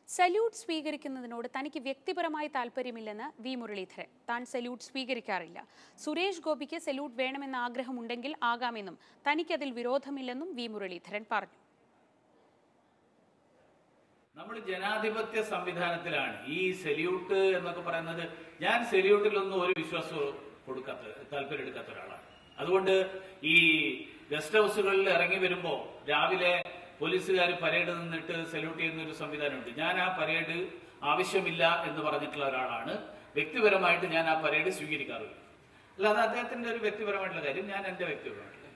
salute സ്വീകരിക്കുന്നതിനോട് തനിക്ക് വ്യക്തിപരമായി താല്പര്യമില്ലെന്ന് V Muraleedharan താൻ സല്യൂട്ട് സ്വീകരിക്കാറില്ല സുരേഷ് ഗോപിക്ക് സല്യൂട്ട് വേണമെന്ന ആഗ്രഹമുണ്ടെങ്കിൽ ആകാമെന്നും തനിക്കതിൽ വിരോധമില്ലെന്നും വി മുരളീധരൻ പറഞ്ഞു നമ്മൾ ജനാധിപത്യ സംവിധാനത്തിലാണ് ഈ സെല്യൂട്ട് എന്നൊക്കെ പറയുന്നത് ഞാൻ സെല്യൂട്ടിലൊന്നും ഒരു വിശ്വാസവും കൊടുക്കാത്ത താല്പര്യം എടുക്കാത്ത ഒരാളാണ് അതുകൊണ്ട് ഈ ഗസ്റ്റ് ഹൗസുകളിൽ ഇറങ്ങി വരുമ്പോ രാവിലെ പോലീസുകാർ പരേഡ് നിന്നിട്ട് സല്യൂട്ട് ചെയ്യുന്ന ഒരു സംവിധാനമുണ്ട് ഞാൻ ആ പരേഡ് ആവശ്യമില്ല എന്ന് പറഞ്ഞിട്ടുള്ള ഒരാളാണ് വ്യക്തിപരമായിട്ട് ഞാൻ ആ പരേഡ് സ്വീകരിക്കാറില്ല അല്ലാതെ അദ്ദേഹത്തിന്റെ ഒരു വ്യക്തിപരമായിട്ടുള്ള കാര്യം ഞാൻ എന്റെ വ്യക്തിപരമായിട്ടുള്ള